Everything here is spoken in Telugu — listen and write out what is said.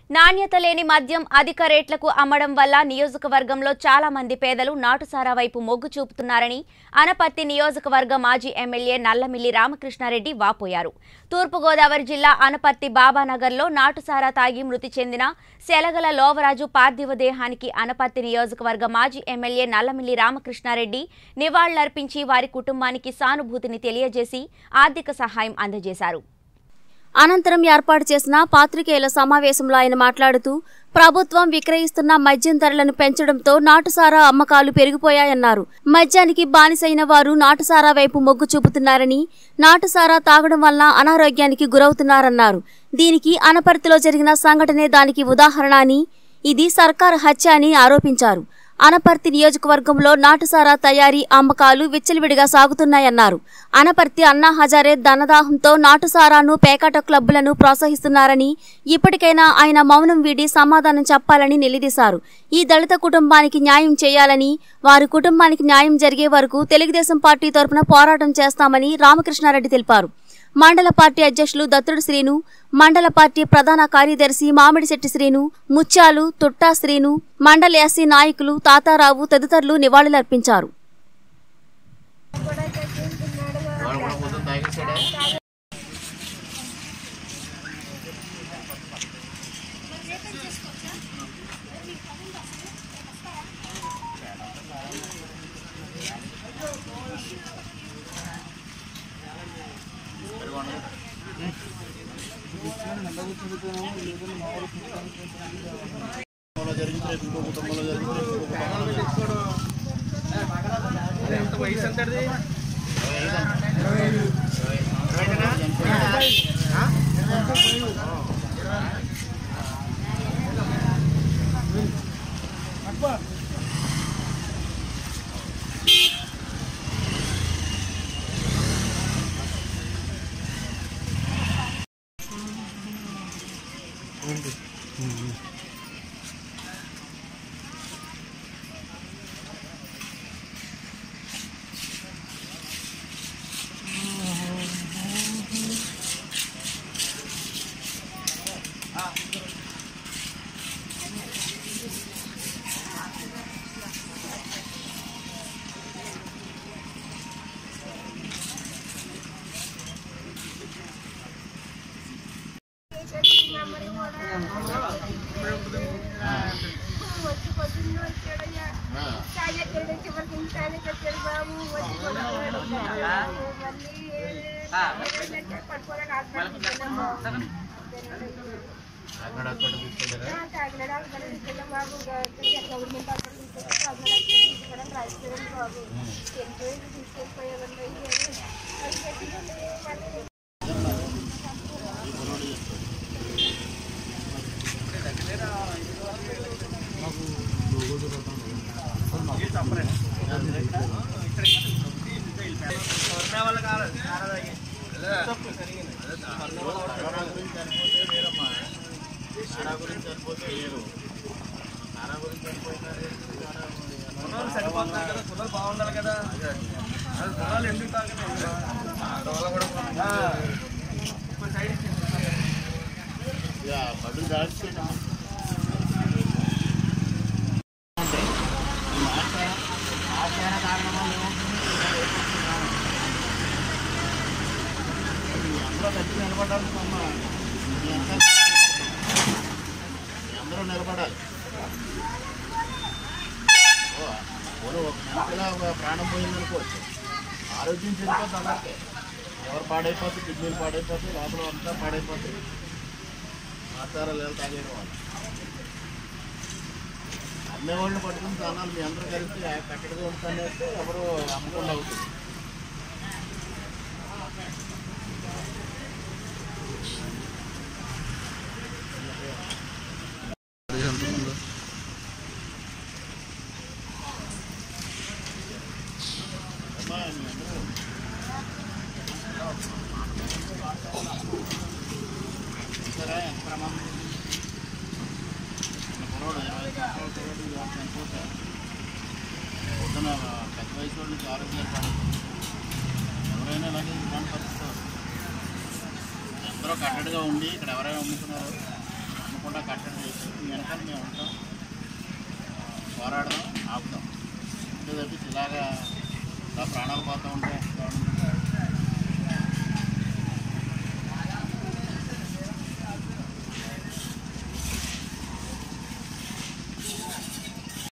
నాణ్యత లేని మద్యం అధిక రేట్లకు అమ్మడం వల్ల నియోజకవర్గంలో చాలా మంది పేదలు నాటుసారా వైపు మొగ్గు చూపుతున్నారని అనపత్తి నియోజకవర్గ మాజీ ఎమ్మెల్యే నల్లమిల్లి రామకృష్ణారెడ్డి వాపోయారు తూర్పుగోదావరి జిల్లా అనపత్తి బాబానగర్లో నాటుసారా తాగి మృతి చెందిన సెలగల లోవరాజు పార్థివ దేహానికి అనపత్తి నియోజకవర్గ మాజీ ఎమ్మెల్యే నల్లమిల్లి రామకృష్ణారెడ్డి నివాళులర్పించి వారి కుటుంబానికి సానుభూతిని తెలియజేసి ఆర్థిక సహాయం అందజేశారు అనంతరం ఏర్పాటు చేసిన పాత్రికేయుల సమావేశంలో ఆయన మాట్లాడుతూ ప్రభుత్వం విక్రయిస్తున్న మద్యం ధరలను పెంచడంతో నాటుసారా అమ్మకాలు పెరిగిపోయాయన్నారు మద్యానికి బానిసైన వారు నాటుసారా వైపు మొగ్గు చూపుతున్నారని నాటుసారా తాగడం వల్ల అనారోగ్యానికి గురవుతున్నారన్నారు దీనికి అనపర్తిలో జరిగిన సంఘటనే దానికి ఉదాహరణ అని ఇది సర్కార్ హత్య అని ఆరోపించారు అనపర్తి నియోజకవర్గంలో నాటుసారా తయారీ అమ్మకాలు విచ్చలవిడిగా సాగుతున్నాయన్నారు అనపర్తి అన్నా హజారే ధనదాహంతో నాటుసారాను పేకాట క్లబ్బులను ప్రోత్సహిస్తున్నారని ఇప్పటికైనా ఆయన మౌనం వీడి సమాధానం చెప్పాలని నిలదీశారు ఈ దళిత కుటుంబానికి న్యాయం చేయాలని వారి కుటుంబానికి న్యాయం జరిగే వరకు తెలుగుదేశం పార్టీ తరపున పోరాటం చేస్తామని రామకృష్ణారెడ్డి తెలిపారు మండల పార్టీ అధ్యక్షులు దత్తుడు శ్రీను మండల పార్టీ ప్రధాన కార్యదర్శి మామిడిశెట్టి శ్రీను ముత్యాలు తుట్టా శ్రీను మండల ఎస్సీ నాయకులు తాతారావు తదితరులు నివాళులర్పించారు వాడు కూడా పొద్దున్న తాగేసాడా కుటుంబంలో జరిగితే ఇంకో కుటుంబంలో జరిగితే ఇంకో కుటుంబంలో వచ్చి పొద్దున్న వచ్చాడయ్యా ఆ. చాయ్ ఎక్కడి నుంచి వరకు ఇంటానే కట్టాడు బాబు వచ్చి కొనుక్కోడు మళ్ళీ పట్టుకోలేక హాస్పిటల్కి బాబు అక్కడ అక్కడ తీసుకెళ్ళారా కాకినాడ హాస్పిటల్ తీసుకెళ్ళాం బాబు గవర్నమెంట్ హాస్పిటల్ తీసుకెళ్ళాం కాకినాడ హాస్పిటల్ తీసుకెళ్ళాం రాజకీయం బాబు వెళ్ళిపోయి తీసుకెళ్ళిపోయామండి అది పెట్టిందండి మళ్ళీ కరోనా గురించి చనిపోతే వేరమ్మా నారా గురించి చనిపోతే వేరు నారా గురించి చనిపోయినా బాగుండాలి కదా అది పొలాలు ఎందుకు తాగలేదు బడులు దాచిపోయినా ఆచార కారణం అందరూ తగ్గి నిలబడాలి అమ్మ మీ అంతా మీ అందరూ నిలబడాలి ఓ, పోనీ ఒక మనిషిలా ఒక ప్రాణం పోయిందనుకోవచ్చు ఆరోగ్యం చెడిపోతుంది అందరికీ ఎవరు పాడైపోతుంది కిడ్నీలు పాడైపోతాయి లోపల అంతా పాడైపోతాయి ఆచారాలు ఎలా తాగేయడం వాళ్ళు అమ్మేవాళ్ళని పట్టుకుని తానాలు మీ అందరూ కలిసి కట్టడిగా ఉంటానేస్తే ఎవరు అమ్మకుండా అవుతుంది అమ్మా, మీ అందరూ చూసారా ఎంత ప్రమాదం చిన్న కుర్రోడు, ఇరవై సంవత్సరాల కుర్రోడు ఇవాళ చనిపోతే, పొద్దున పెద్ద వయసు వాళ్ళకి ఆరోగ్యాలు పడదు ఎవరైనా ఇలాగే ఇబ్బంది పరుస్తారు అందరూ కట్టడిగా ఉండి ఇక్కడ ఎవరైనా అమ్ముతున్నారు అమ్మకుండా కట్టడి పక్కన మేము ఉంటాం పోరాడదాం ఆపుదాం అంతే తప్పించి ఇలాగా ఇలా ప్రాణాలు పోతూ ఉంటాయి